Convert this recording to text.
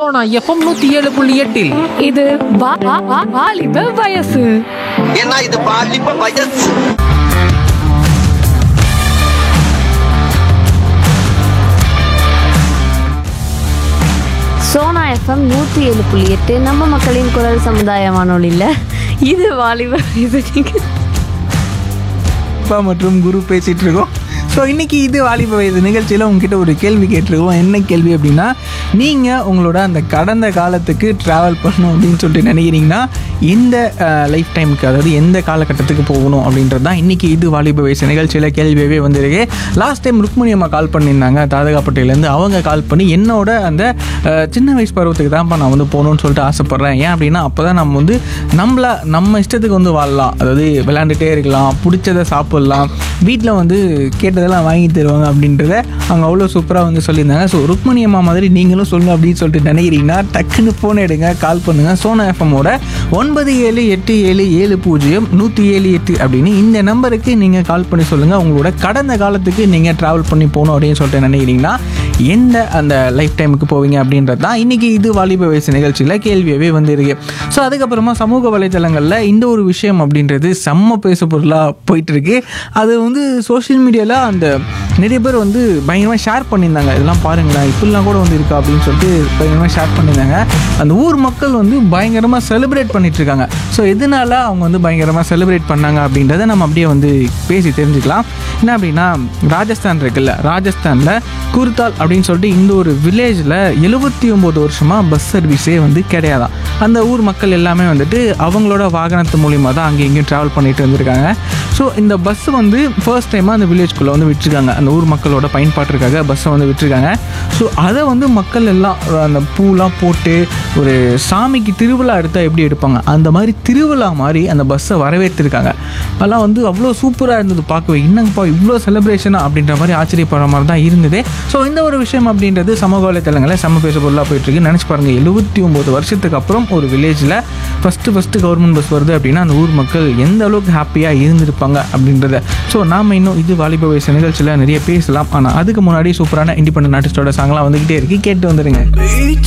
Sona FM நூத்தி ஏழு புள்ளி எட்டில் இது வா- வா- வா- வாலிப வயசு ஏன்னா இது பாலிப்ப வயசு சோனா எஃப்எம் நூற்றி ஏழு புள்ளி எட்டு நம்ம மக்களின் குரல் சமுதாய வானொலியில் இது வாலிப இது நீங்கள் அப்பா மற்றும் குரு பேசிகிட்டு இருக்கோம் ஸோ இன்றைக்கி இது வாலிப வயது நிகழ்ச்சியில் உங்ககிட்ட ஒரு கேள்வி கேட்டிருக்கோம் என்ன கேள்வி அப்படின்னா நீங்கள் உங்களோட அந்த கடந்த காலத்துக்கு ட்ராவல் பண்ணணும் அப்படின்னு சொல்லிட்டு நினைக்கிறீங்கன்னா எந்த லைஃப் டைமுக்கு அதாவது எந்த காலகட்டத்துக்கு போகணும் அப்படின்றது தான் இன்றைக்கி இது வாலிப வயசு நிகழ்ச்சியில் கேள்வியாகவே வந்திருக்கு லாஸ்ட் டைம் ருக்மணி அம்மா கால் பண்ணியிருந்தாங்க தாதகாப்பட்டியிலேருந்து அவங்க கால் பண்ணி என்னோட அந்த அஹ், சின்ன வயசு பருவத்துக்கு தான்ப்பா நான் வந்து போகணும்னு சொல்லிட்டு ஆசைப்பட்றேன் ஏன் அப்படின்னா அப்போ தான் நம்ம வந்து நம்மள நம்ம இஷ்டத்துக்கு வந்து வாழலாம் அதாவது விளையாண்டுட்டே இருக்கலாம் பிடிச்சதை சாப்பிட்லாம் வீட்டில் வந்து கேட்டதெல்லாம் வாங்கி தருவாங்க அப்படின்றத அவங்க அவ்வளோ சூப்பராக வந்து சொல்லியிருந்தாங்க ஸோ ருக்மணி அம்மா மாதிரி நீங்களும் சொல்லணும் அப்படின்னு சொல்லிட்டு நினைக்கிறீங்கன்னா டக்குன்னு ஃபோன் எடுங்க கால் பண்ணுங்கள் சோனா எஃப்எம்மோட ஒன்பது ஏழு எட்டு ஏழு ஏழு பூஜ்ஜியம் நூற்றி ஏழு எட்டு அப்படின்னு இந்த நம்பருக்கு நீங்கள் கால் பண்ணி சொல்லுங்கள் உங்களோட கடந்த காலத்துக்கு நீங்கள் ட்ராவல் பண்ணி போகணும் அப்படின்னு சொல்லிட்டு நினைக்கிறீங்கன்னா எந்த அந்த லைஃப் டைமுக்கு போவீங்க அப்படின்றது தான் இன்றைக்கி இது வாலிப வயசு நிகழ்ச்சியில் கேள்வியாகவே வந்திருக்கு ஸோ அதுக்கப்புறமா சமூக வலைத்தளங்களில் இந்த ஒரு விஷயம் அப்படின்றது செம்ம பேசு பொருளாக போயிட்டுருக்கு அது வந்து சோஷியல் மீடியாவில் அந்த நிறைய பேர் வந்து பயங்கரமாக ஷேர் பண்ணியிருந்தாங்க இதெல்லாம் பாருங்களேன் இப்படிலாம் கூட வந்து இருக்கா அப்படின்னு சொல்லிட்டு பயங்கரமாக ஷேர் பண்ணியிருந்தாங்க அந்த ஊர் மக்கள் வந்து பயங்கரமாக செலிப்ரேட் பண்ணிட்டு இருக்காங்க ஸோ எதனால அவங்க வந்து பயங்கரமாக செலிப்ரேட் பண்ணாங்க அப்படின்றத நம்ம அப்படியே வந்து பேசி தெரிஞ்சுக்கலாம் என்ன அப்படின்னா ராஜஸ்தான் இருக்குல்ல ராஜஸ்தானில் குர்தால் அப்படின்னு சொல்லிட்டு இந்த ஒரு வில்லேஜில் எழுபத்தி ஒம்பது வருஷமாக பஸ் சர்வீஸே வந்து கிடையாதான் அந்த ஊர் மக்கள் எல்லாமே வந்துட்டு அவங்களோட வாகனத்து மூலிமா தான் அங்கே இங்கேயும் ட்ராவல் பண்ணிட்டு வந்திருக்காங்க ஸோ இந்த பஸ் வந்து ஃபர்ஸ்ட் டைமாக அந்த வில்லேஜ்குள்ளே வந்து விட்டுருக்காங்க அந்த ஊர் மக்களோட பயன்பாட்டிற்காக பஸ்ஸை வந்து விட்டுருக்காங்க ஸோ அதை வந்து மக்கள் எல்லாம் அந்த பூலாம் போட்டு ஒரு சாமிக்கு திருவிழா எடுத்தால் எப்படி எடுப்பாங்க அந்த மாதிரி திருவிழா மாதிரி அந்த பஸ்ஸை வரவேற்றிருக்காங்க அதெல்லாம் வந்து அவ்வளோ சூப்பராக இருந்தது பார்க்கவே என்னங்கப்பா இவ்வளோ செலிப்ரேஷனா அப்படின்ற மாதிரி ஆச்சரியப்படுற மாதிரி தான் இருந்தது ஸோ இந்த ஒரு விஷயம் அப்படின்றது சமூக வலைத்தளங்களில் செம்ம பேச பொருளாக போயிட்டுருக்கு நினச்சி பாருங்கள் எழுபத்தி ஒம்பது வருஷத்துக்கு அப்புறம் ஒரு வில்லேஜில் ஃபஸ்ட்டு ஃபஸ்ட்டு கவர்மெண்ட் பஸ் வருது அப்படின்னா அந்த ஊர் மக்கள் எந்த அளவுக்கு ஹாப்பியாக இருந்திருப்பாங்க அப்படின்றத ஸோ நாம் இன்னும் இது வாலிப வயசு நிகழ்ச்சியில் நிறைய பேசலாம் ஆனால் அதுக்கு முன்னாடி சூப்பரான இண்டிபெண்டன்ட் ஆர்டிஸ்டோட சாங்லாம் வந்துக்கிட்டே இருக்கு கேட்டு வந்துடுங்க